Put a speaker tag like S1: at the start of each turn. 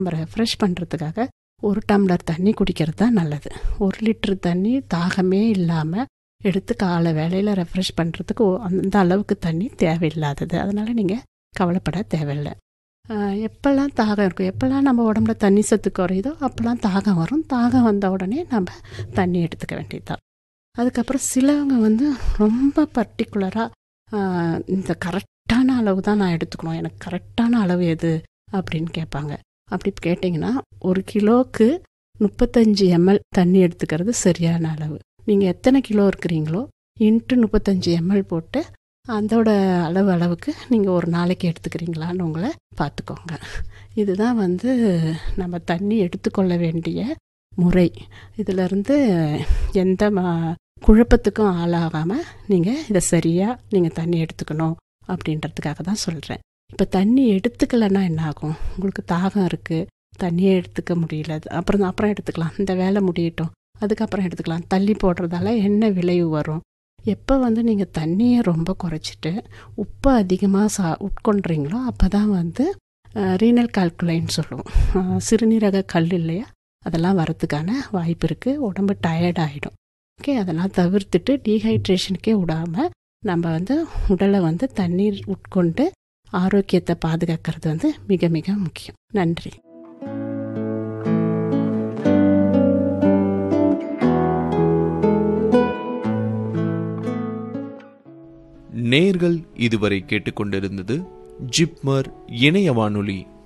S1: நம்ம ரெஃப்ரெஷ் பண்ணுறதுக்காக ஒரு டம்ளர் தண்ணி குடிக்கிறது தான் நல்லது ஒரு லிட்டர் தண்ணி தாகமே இல்லாமல் எடுத்து காலை வேலையில் ரெஃப்ரெஷ் பண்ணுறதுக்கு அந்த அளவுக்கு தண்ணி தேவையில்லாதது அதனால் நீங்கள் கவலைப்பட தேவையில்லை ஆஹ் எப்பெல்லாம் தாகம் இருக்கும் எப்பெல்லாம் நம்ம உடம்புல தண்ணி சத்து குறையுதோ அப்போல்லாம் தாகம் வரும் தாகம் வந்த உடனே நம்ம தண்ணி எடுத்துக்க வேண்டியதுதான் அதுக்கப்புறம் சிலவங்க வந்து ரொம்ப பர்டிகுலராக இந்த கரெக்டான அளவு தான் நான் எடுத்துக்கணும் எனக்கு கரெக்டான அளவு எது அப்படின்னு கேட்பாங்க அப்படி கேட்டிங்கன்னா ஒரு கிலோவுக்கு முப்பத்தஞ்சு எம்எல் தண்ணி எடுத்துக்கிறது சரியான அளவு நீங்கள் எத்தனை கிலோ இருக்கிறீங்களோ இன்ட்டு முப்பத்தஞ்சு எம்எல் போட்டு அதோட அளவு அளவுக்கு நீங்கள் ஒரு நாளைக்கு எடுத்துக்கிறீங்களான்னு உங்களை பார்த்துக்கோங்க இதுதான் வந்து நம்ம தண்ணி எடுத்துக்கொள்ள வேண்டிய முறை இதிலிருந்து எந்த ம- குழப்பத்துக்கும் ஆளாகாமல் நீங்கள் இதை சரியாக நீங்கள் தண்ணி எடுத்துக்கணும் அப்படின்றதுக்காக தான் சொல்கிறேன் இப்போ தண்ணி எடுத்துக்கலைன்னா என்ன ஆகும் உங்களுக்கு தாகம் இருக்குது தண்ணியே எடுத்துக்க முடியல அப்புறம் அப்புறம் எடுத்துக்கலாம் இந்த வேலை முடியட்டும் அதுக்கப்புறம் எடுத்துக்கலாம் தள்ளி போடுறதால என்ன விளைவு வரும் எப்போ வந்து நீங்கள் தண்ணியை ரொம்ப குறைச்சிட்டு உப்பை அதிகமாக சா உட்கொண்டுறீங்களோ அப்போ தான் வந்து ரீனல் கால்குலைன்னு சொல்லுவோம் அஹ், சிறுநீரக கல் இல்லையா அதெல்லாம் வரதுக்கான வாய்ப்பு இருக்குது உடம்பு டயர்ட் ஆகிடும் ஓகே அதெல்லாம் தவிர்த்துட்டு டீஹைட்ரேஷனுக்கே விடாமல் நம்ம வந்து உடலை வந்து தண்ணீர் உட்கொண்டு ஆரோக்கியத்தை பாதுகாக்கிறது வந்து மிக மிக முக்கியம் நன்றி
S2: நேர்கள் இதுவரை கேட்டுக்கொண்டிருந்தது ஜிப்மர் இணைய வானொலி